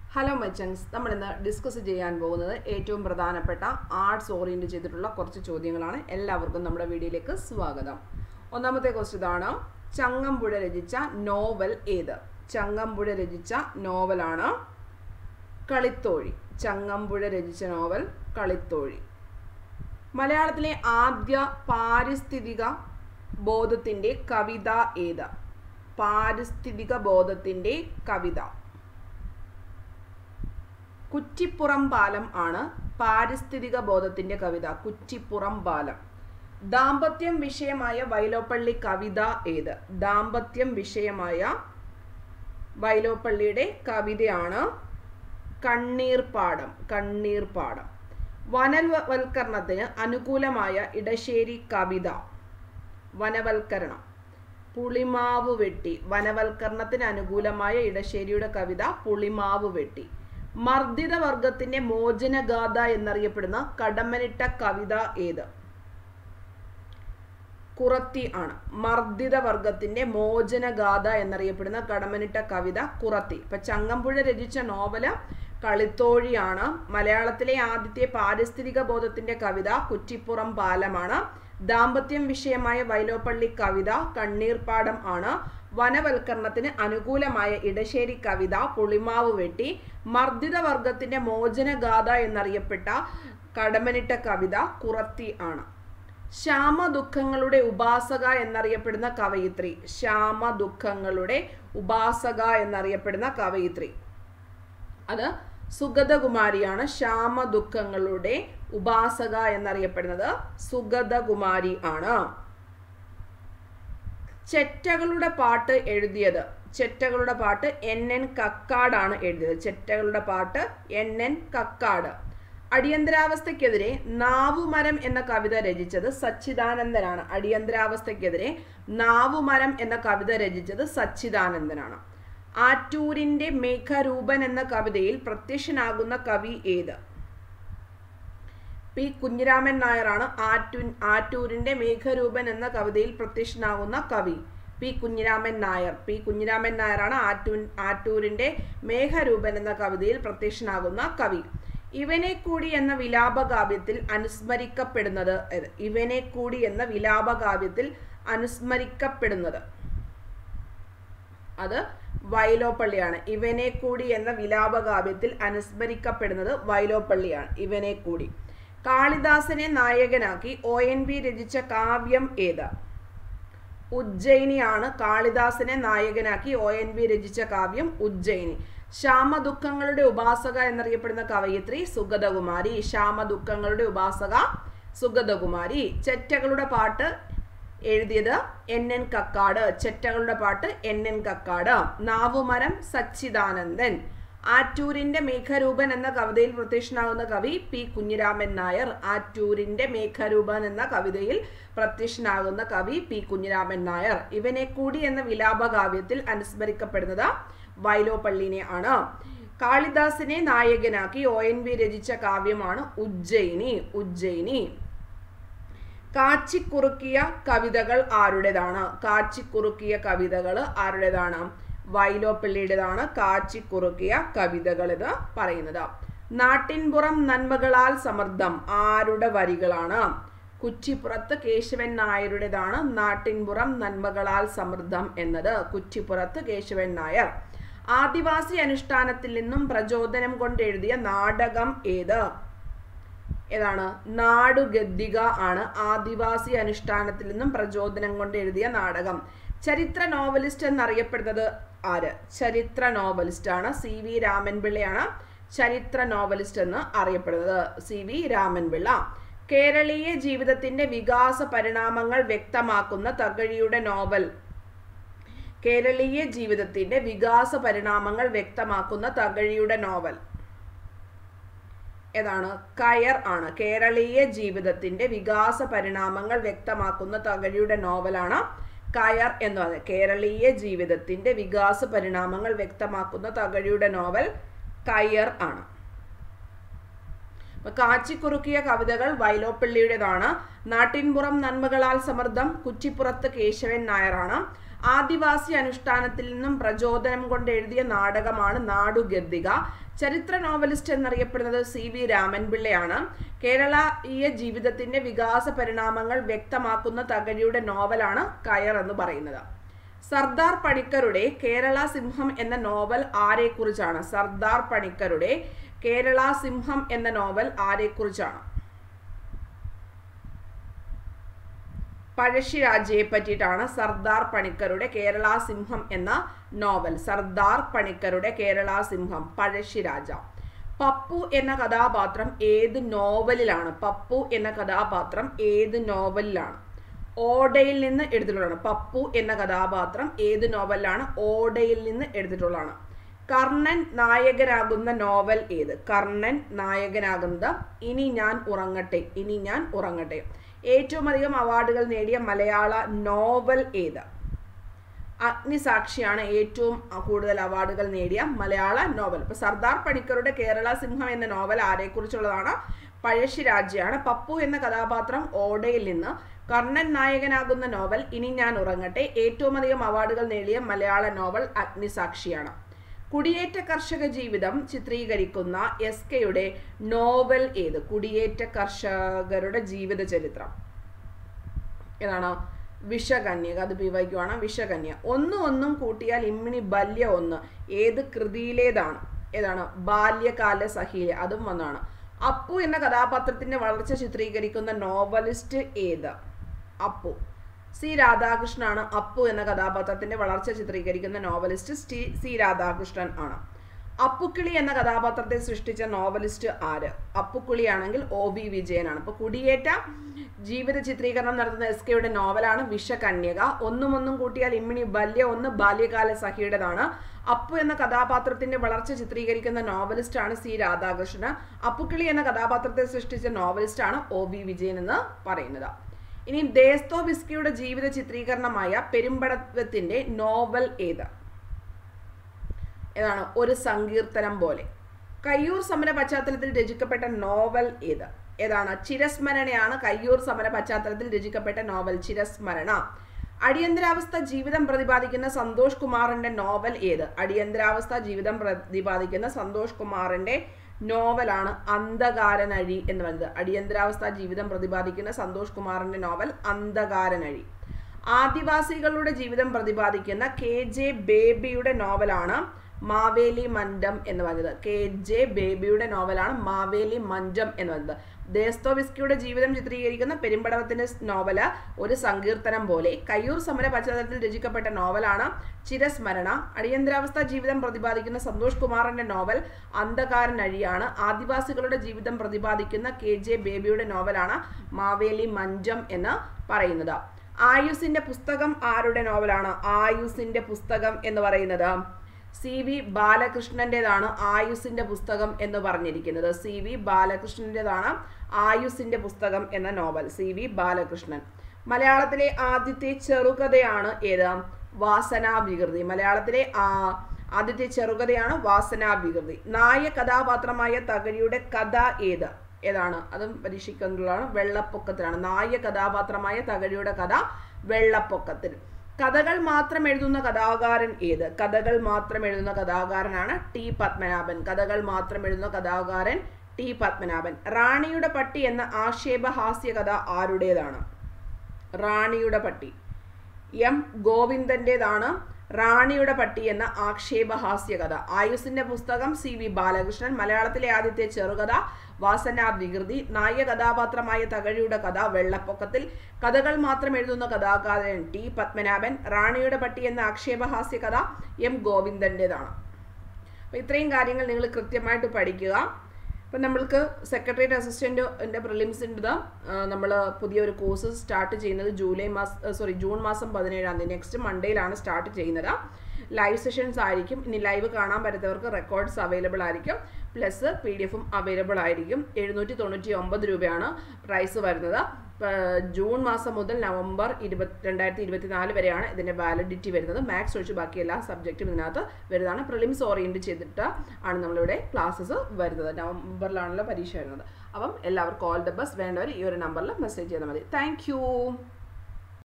hello മച്ചൻസ് നമ്മൾ ഇന്ന് discuss ചെയ്യാൻ പോകുന്നത് ഏറ്റവും പ്രധാനപ്പെട്ട ആർട്സ് ഓറിയൻറ്റ് ചെയ്തിട്ടുള്ള കുറച്ച് ചോദ്യങ്ങളാണ് എല്ലാവർക്കും നമ്മുടെ വീഡിയോയിലേക്ക് സ്വാഗതം ഒന്നാമത്തെ ക്വസ്റ്റ് ഇതാണ് ചങ്ങമ്പുഴ രചിച്ച നോവൽ ഏത് ചങ്ങമ്പുഴ രചിച്ച നോവലാണ് കളിത്തോഴി ചങ്ങമ്പുഴ രചിച്ച നോവൽ കളിത്തോഴി മലയാളത്തിലെ ആദ്യ പാരിസ്ഥിതിക ബോധത്തിൻ്റെ കവിത ഏത് പാരിസ്ഥിതിക ബോധത്തിൻ്റെ കവിത കുറ്റിപ്പുറം പാലം ആണ് പാരിസ്ഥിതിക ബോധത്തിന്റെ കവിത കുറ്റിപ്പുറം പാലം ദാമ്പത്യം വിഷയമായ വൈലോപ്പള്ളി കവിത ഏത് ദാമ്പത്യം വിഷയമായ വൈലോപ്പള്ളിയുടെ കവിതയാണ് കണ്ണീർപ്പാടം കണ്ണീർപ്പാടം വനവൽക്കരണത്തിന് അനുകൂലമായ ഇടശ്ശേരി കവിത വനവൽക്കരണം പുളിമാവ് വെട്ടി വനവൽക്കരണത്തിന് അനുകൂലമായ ഇടശ്ശേരിയുടെ കവിത പുളിമാവ് വെട്ടി മർദ്ദിത വർഗത്തിന്റെ മോചനഗാഥ എന്നറിയപ്പെടുന്ന കടമ്മനിട്ട കവിത ഏത് കുറത്തി ആണ് മർദ്ദിത വർഗത്തിന്റെ മോചനഗാഥ എന്നറിയപ്പെടുന്ന കടമനിട്ട കവിത കുറത്തി ഇപ്പൊ ചങ്ങമ്പുഴ രചിച്ച നോവല് കളിത്തോഴിയാണ് മലയാളത്തിലെ ആദ്യത്തെ പാരിസ്ഥിതിക ബോധത്തിന്റെ കവിത കുറ്റിപ്പുറം പാലമാണ് ദാമ്പത്യം വിഷയമായ വൈലോപ്പള്ളി കവിത കണ്ണീർപ്പാടം ആണ് വനവൽക്കരണത്തിന് അനുകൂലമായ ഇടശ്ശേരി കവിത പുളിമാവ് വെട്ടി മർദ്ദിത വർഗത്തിന്റെ മോചനഗാഥ എന്നറിയപ്പെട്ട കടമനിട്ട കവിത കുറത്തി ആണ് ശ്യാമദുഃഖങ്ങളുടെ ഉപാസക എന്നറിയപ്പെടുന്ന കവയിത്രി ശ്യാമദുഃഖങ്ങളുടെ ഉപാസക എന്നറിയപ്പെടുന്ന കവയിത്രി അത് സുഗതകുമാരിയാണ് ശ്യാമദുഃഖങ്ങളുടെ ഉപാസക എന്നറിയപ്പെടുന്നത് സുഗതകുമാരി ആണ് ചെറ്റകളുടെ പാട്ട് എഴുതിയത് ചെറ്റകളുടെ പാട്ട് എൻ എൻ കക്കാടാണ് എഴുതിയത് ചെറ്റകളുടെ പാട്ട് എൻ എൻ കക്കാട് അടിയന്തരാവസ്ഥയ്ക്കെതിരെ നാവുമരം എന്ന കവിത രചിച്ചത് സച്ചിദാനന്ദനാണ് അടിയന്തരാവസ്ഥയ്ക്കെതിരെ നാവുമരം എന്ന കവിത രചിച്ചത് സച്ചിദാനന്ദനാണ് ആറ്റൂരിന്റെ മേഘരൂപൻ എന്ന കവിതയിൽ പ്രത്യക്ഷനാകുന്ന കവി ഏത് പി കുഞ്ഞിരാമൻ നായരാണ് ആറ്റു ആറ്റൂരിന്റെ മേഘരൂപൻ എന്ന കവിതയിൽ പ്രത്യക്ഷനാകുന്ന കവി പി കുഞ്ഞിരാമൻ നായർ പി കുഞ്ഞിരാമൻ നായരാണ് ആറ്റൂ ആറ്റൂരിന്റെ മേഘരൂപൻ എന്ന കവിതയിൽ പ്രത്യക്ഷനാകുന്ന കവി ഇവനെ കൂടി എന്ന വിലാപകാവ്യത്തിൽ അനുസ്മരിക്കപ്പെടുന്നത് ഇവനെ കൂടി എന്ന വിലാപകാവ്യത്തിൽ അനുസ്മരിക്കപ്പെടുന്നത് അത് വൈലോപ്പള്ളിയാണ് ഇവനെ കൂടി എന്ന വിലാപകാവ്യത്തിൽ അനുസ്മരിക്കപ്പെടുന്നത് വൈലോപ്പള്ളിയാണ് ഇവനെ കൂടി കാളിദാസനെ നായകനാക്കി ഒ എൻ വി രചിച്ച കാവ്യം ഏത് ഉജ്ജയിനിയാണ് കാളിദാസനെ നായകനാക്കി ഒ എൻ വി രചിച്ച കാവ്യം ഉജ്ജയിനി ശ്യാമദുഃഖങ്ങളുടെ ഉപാസക എന്നറിയപ്പെടുന്ന കവയിത്രി സുഗതകുമാരി ശ്യാമദുഃഖങ്ങളുടെ ഉപാസക സുഗതകുമാരി ചെറ്റകളുടെ പാട്ട് എഴുതിയത് എൻ എൻ കക്കാട് ചെറ്റകളുടെ പാട്ട് എൻ എൻ കക്കാട് നാവുമരം സച്ചിദാനന്ദൻ ആറ്റൂരിന്റെ മേഘരൂപൻ എന്ന കവിതയിൽ പ്രത്യക്ഷനാകുന്ന കവി പി കുഞ്ഞിരാമൻ നായർ ആറ്റൂരിന്റെ മേഘരൂപൻ എന്ന കവിതയിൽ പ്രത്യക്ഷനാകുന്ന കവി പി കുഞ്ഞിരാമൻ നായർ ഇവനെ കൂടി എന്ന വിലാപകാവ്യത്തിൽ അനുസ്മരിക്കപ്പെടുന്നത് വൈലോപ്പള്ളിനെ ആണ് കാളിദാസിനെ നായകനാക്കി ഒ എൻ വി രചിച്ച കാവ്യമാണ് ഉജ്ജയിനി ഉജ്ജയിനി കാച്ചിക്കുറുക്കിയ കവിതകൾ ആരുടേതാണ് കാച്ചിക്കുറുക്കിയ കവിതകൾ ആരുടേതാണ് വൈലോപ്പള്ളിയുടേതാണ് കാച്ചിക്കുറുക്കിയ കവിതകൾ ഇത് പറയുന്നത് നാട്ടിൻപുറം നന്മകളാൽ സമൃദ്ധം ആരുടെ വരികളാണ് കുറ്റിപ്പുറത്ത് കേശവൻ നായരുടേതാണ് നാട്ടിൻപുറം നന്മകളാൽ സമൃദ്ധം എന്നത് കുറ്റിപ്പുറത്ത് കേശവൻ നായർ ആദിവാസി അനുഷ്ഠാനത്തിൽ നിന്നും പ്രചോദനം കൊണ്ട് എഴുതിയ നാടകം ഏത് ഏതാണ് നാടുഗദ്ദിക ആണ് ആദിവാസി അനുഷ്ഠാനത്തിൽ നിന്നും പ്രചോദനം കൊണ്ട് എഴുതിയ നാടകം ചരിത്ര നോവലിസ്റ്റ് എന്നറിയപ്പെടുന്നത് ആര് ചരിത്ര നോവലിസ്റ്റ് ആണ് സി വി രാമൻപിള്ളയാണ് ചരിത്ര നോവലിസ്റ്റ് എന്ന് അറിയപ്പെടുന്നത് സി വി രാമൻപിള്ള കേരളീയ ജീവിതത്തിന്റെ വികാസ പരിണാമങ്ങൾ വ്യക്തമാക്കുന്ന തകഴിയുടെ നോവൽ കേരളീയ ജീവിതത്തിന്റെ വികാസ പരിണാമങ്ങൾ വ്യക്തമാക്കുന്ന തകഴിയുടെ നോവൽ ഏതാണ് കയർ ആണ് കേരളീയ ജീവിതത്തിന്റെ വികാസ പരിണാമങ്ങൾ വ്യക്തമാക്കുന്ന തകഴിയുടെ നോവലാണ് കയർ എന്ന് പറയുന്നത് കേരളീയ ജീവിതത്തിന്റെ വികാസ പരിണാമങ്ങൾ വ്യക്തമാക്കുന്ന തകഴിയുടെ നോവൽ കയർ ആണ് അപ്പൊ കാച്ചിക്കുറുക്കിയ കവിതകൾ വൈലോപ്പിള്ളിയുടേതാണ് നാട്ടിൻപുറം നന്മകളാൽ സമൃദ്ധം കുറ്റിപ്പുറത്ത് കേശവൻ നായരാണ് ആദിവാസി അനുഷ്ഠാനത്തിൽ നിന്നും പ്രചോദനം കൊണ്ട് എഴുതിയ നാടകമാണ് നാടുഗദ്ദിക ചരിത്ര നോവലിസ്റ്റ് എന്നറിയപ്പെടുന്നത് സി വി രാമൻപിള്ളയാണ് കേരളീയ ജീവിതത്തിന്റെ വികാസ പരിണാമങ്ങൾ വ്യക്തമാക്കുന്ന തകഴിയുടെ നോവലാണ് കയർ എന്ന് പറയുന്നത് സർദാർ പണിക്കരുടെ കേരള സിംഹം എന്ന നോവൽ ആരെക്കുറിച്ചാണ് സർദാർ പണിക്കരുടെ കേരള സിംഹം എന്ന നോവൽ ആരെക്കുറിച്ചാണ് പഴശ്ശിരാജയെ പറ്റിയിട്ടാണ് സർദാർ പണിക്കരുടെ കേരള സിംഹം എന്ന നോവൽ സർദാർ പണിക്കരുടെ കേരള സിംഹം പഴശ്ശിരാജ പപ്പു എന്ന കഥാപാത്രം ഏത് നോവലിലാണ് പപ്പു എന്ന കഥാപാത്രം ഏത് നോവലിലാണ് ഓടയിൽ നിന്ന് എടുത്തിട്ടുള്ളതാണ് പപ്പു എന്ന കഥാപാത്രം ഏത് നോവലിലാണ് ഓടയിൽ നിന്ന് എടുത്തിട്ടുള്ളതാണ് കർണൻ നായകനാകുന്ന നോവൽ ഏത് കർണൻ നായകനാകുന്നത് ഇനി ഞാൻ ഉറങ്ങട്ടെ ഇനി ഞാൻ ഉറങ്ങട്ടെ ഏറ്റവും അധികം അവാർഡുകൾ നേടിയ മലയാള നോവൽ ഏത് അഗ്നിസാക്ഷിയാണ് ഏറ്റവും കൂടുതൽ അവാർഡുകൾ നേടിയ മലയാള നോവൽ ഇപ്പൊ സർദാർ പണിക്കരുടെ കേരള സിംഹം എന്ന നോവൽ ആരെക്കുറിച്ചുള്ളതാണ് പഴശ്ശിരാജയാണ് പപ്പു എന്ന കഥാപാത്രം ഓടയിൽ നിന്ന് കർണൻ നായകനാകുന്ന നോവൽ ഇനി ഞാൻ ഉറങ്ങട്ടെ ഏറ്റവും അധികം അവാർഡുകൾ നേടിയ മലയാള നോവൽ അഗ്നിസാക്ഷിയാണ് കുടിയേറ്റ കർഷക ജീവിതം ചിത്രീകരിക്കുന്ന എസ് കെയുടെ നോവൽ ഏത് കുടിയേറ്റ കർഷകരുടെ ജീവിത ചരിത്രം ഏതാണ് വിഷകന്യക അത് പിവയ്ക്കുവാണ് വിഷകന്യ ഒന്നും ഒന്നും കൂട്ടിയാൽ ഇമ്മിണി ബല്യ ഒന്ന് ഏത് കൃതിയിലേതാണ് ഏതാണ് ബാല്യകാല സഹീല അതും വന്നാണ് അപ്പു എന്ന കഥാപാത്രത്തിന്റെ വളർച്ച ചിത്രീകരിക്കുന്ന നോവലിസ്റ്റ് ഏത് അപ്പു സി രാധാകൃഷ്ണനാണ് അപ്പു എന്ന കഥാപാത്രത്തിന്റെ വളർച്ച ചിത്രീകരിക്കുന്ന നോവലിസ്റ്റ് സ്റ്റീ സി രാധാകൃഷ്ണൻ ആണ് അപ്പുക്കിളി എന്ന കഥാപാത്രത്തെ സൃഷ്ടിച്ച നോവലിസ്റ്റ് ആര് അപ്പുക്കിളിയാണെങ്കിൽ ഒ വി വിജയനാണ് അപ്പൊ കുടിയേറ്റ ജീവിത ചിത്രീകരണം നടത്തുന്ന എസ് കെയുടെ നോവലാണ് വിഷകന്യക ഒന്നും ഒന്നും കൂട്ടിയാൽ ഇമ്മിണി ബല്യ ഒന്ന് ബാല്യകാല സഖിയുടേതാണ് അപ്പു എന്ന കഥാപാത്രത്തിന്റെ വളർച്ച ചിത്രീകരിക്കുന്ന നോവലിസ്റ്റാണ് സി രാധാകൃഷ്ണൻ അപ്പുക്കിളി എന്ന കഥാപാത്രത്തെ സൃഷ്ടിച്ച നോവലിസ്റ്റാണ് ഒ വി വിജയൻ എന്ന് പറയുന്നത് ഇനി ദേസ്തോബിസ്കിയുടെ ജീവിത ചിത്രീകരണമായ പെരുമ്പടത്വത്തിന്റെ നോവൽ ഏത് ഏതാണ് ഒരു സങ്കീർത്തനം പോലെ കയ്യൂർ സമര പശ്ചാത്തലത്തിൽ രചിക്കപ്പെട്ട നോവൽ ഏത് ഏതാണ് ചിരസ്മരണയാണ് കയ്യൂർ സമര പശ്ചാത്തലത്തിൽ രചിക്കപ്പെട്ട നോവൽ ചിരസ്മരണ അടിയന്തരാവസ്ഥ ജീവിതം പ്രതിപാദിക്കുന്ന സന്തോഷ് കുമാറിന്റെ നോവൽ ഏത് അടിയന്തരാവസ്ഥ ജീവിതം പ്രതിപാദിക്കുന്ന സന്തോഷ് കുമാറിന്റെ നോവലാണ് അന്ധകാരനഴി എന്ന് പറയുന്നത് അടിയന്തരാവസ്ഥ ജീവിതം പ്രതിപാദിക്കുന്ന സന്തോഷ് കുമാറിന്റെ നോവൽ അന്ധകാരനഴി ആദിവാസികളുടെ ജീവിതം പ്രതിപാദിക്കുന്ന കെ ജെ ബേബിയുടെ നോവലാണ് മാവേലി മഞ്ചം എന്ന് പറയുന്നത് കെ ജെ ബേബിയുടെ നോവലാണ് മാവേലി മഞ്ചം എന്ന് പറയുന്നത് ദേസ്തോവിസ്കിയുടെ ജീവിതം ചിത്രീകരിക്കുന്ന പെരുമ്പടവത്തിന്റെ നോവല് ഒരു സങ്കീർത്തനം പോലെ കയ്യൂർ സമര പശ്ചാത്തലത്തിൽ രചിക്കപ്പെട്ട നോവലാണ് ചിരസ്മരണ അടിയന്തരാവസ്ഥ ജീവിതം പ്രതിപാദിക്കുന്ന സന്തോഷ് കുമാറിന്റെ നോവൽ അന്ധകാരൻ അഴിയാണ് ആദിവാസികളുടെ ജീവിതം പ്രതിപാദിക്കുന്ന കെ ജെ ബേബിയുടെ നോവലാണ് മാവേലി മഞ്ചം എന്ന് പറയുന്നത് ആയുസിന്റെ പുസ്തകം ആരുടെ നോവലാണ് ആയുസിന്റെ പുസ്തകം എന്ന് പറയുന്നത് സി വി ബാലകൃഷ്ണൻ്റെതാണ് ആയുസിന്റെ പുസ്തകം എന്ന് പറഞ്ഞിരിക്കുന്നത് സി വി ബാലകൃഷ്ണൻ്റെതാണ് ആയുസിന്റെ പുസ്തകം എന്ന നോവൽ സി വി ബാലകൃഷ്ണൻ മലയാളത്തിലെ ആദ്യത്തെ ചെറുകഥയാണ് ഏത് വാസനാവികൃതി മലയാളത്തിലെ ആദ്യത്തെ ചെറുകഥയാണ് വാസനാവികൃതി നായ കഥാപാത്രമായ തകഴിയുടെ കഥ ഏത് ഏതാണ് അതും പരീക്ഷിക്കുന്നതാണ് വെള്ളപ്പൊക്കത്തിലാണ് നായ കഥാപാത്രമായ തകഴിയുടെ കഥ വെള്ളപ്പൊക്കത്തിൽ കഥകൾ മാത്രം എഴുതുന്ന കഥാകാരൻ ഏത് കഥകൾ മാത്രം എഴുതുന്ന കഥാകാരനാണ് ടി പത്മനാഭൻ കഥകൾ മാത്രം എഴുതുന്ന കഥാകാരൻ ടി പത്മനാഭൻ റാണിയുടെ പട്ടി എന്ന ആക്ഷേപഹാസ്യ കഥ ആരുടേതാണ് റാണിയുടെ പട്ടി എം ഗോവിന്ദൻ്റെതാണ് റാണിയുടെ പട്ടി എന്ന ആക്ഷേപഹാസ്യ കഥ ആയുസിന്റെ പുസ്തകം സി വി ബാലകൃഷ്ണൻ മലയാളത്തിലെ ആദ്യത്തെ ചെറുകഥ വാസന വികൃതി നായ കഥാപാത്രമായ തകഴിയുടെ കഥ വെള്ളപ്പൊക്കത്തിൽ കഥകൾ മാത്രം എഴുതുന്ന കഥാകാരൻ ടി പത്മനാഭൻ റാണിയുടെ പട്ടി എന്ന ആക്ഷേപഹാസ്യ കഥ എം ഗോവിന്ദൻ്റെതാണ് അപ്പോൾ ഇത്രയും കാര്യങ്ങൾ നിങ്ങൾ കൃത്യമായിട്ട് പഠിക്കുക ഇപ്പം നമ്മൾക്ക് സെക്രട്ടേറിയറ്റ് അസിസ്റ്റൻറ്റിൻ്റെ പ്രിലിംസിൻ്റെ നമ്മൾ പുതിയൊരു കോഴ്സ് സ്റ്റാർട്ട് ചെയ്യുന്നത് ജൂലൈ മാസം സോറി ജൂൺ മാസം പതിനേഴാം തീയതി നെക്സ്റ്റ് മൺഡേയിലാണ് സ്റ്റാർട്ട് ചെയ്യുന്നത് ലൈവ് സെഷൻസ് ആയിരിക്കും ഇനി ലൈവ് കാണാൻ പറ്റാത്തവർക്ക് റെക്കോർഡ്സ് അവൈലബിൾ ആയിരിക്കും പ്ലസ് പി ഡി എഫും അവൈലബിൾ ആയിരിക്കും എഴുന്നൂറ്റി തൊണ്ണൂറ്റി ഒമ്പത് രൂപയാണ് പ്രൈസ് വരുന്നത് ജൂൺ മാസം മുതൽ നവംബർ ഇരുപത്തി രണ്ടായിരത്തി ഇരുപത്തി നാല് വരെയാണ് ഇതിൻ്റെ വാലിഡിറ്റി വരുന്നത് മാത്സ് ഒഴിച്ച് ബാക്കി എല്ലാ സബ്ജക്റ്റും ഇതിനകത്ത് വരുന്നതാണ് പ്രിലിംസ് ഓറിയൻറ്റ് ചെയ്തിട്ട് ആണ് നമ്മളിവിടെ ക്ലാസ്സസ് വരുന്നത് നവംബറിലാണല്ലോ പരീക്ഷ വരുന്നത് അപ്പം എല്ലാവർക്കും ഓൾ ദ ബെസ്റ്റ് വേണ്ടവർ ഈ ഒരു നമ്പറിൽ മെസ്സേജ് ചെയ്താൽ മതി താങ്ക്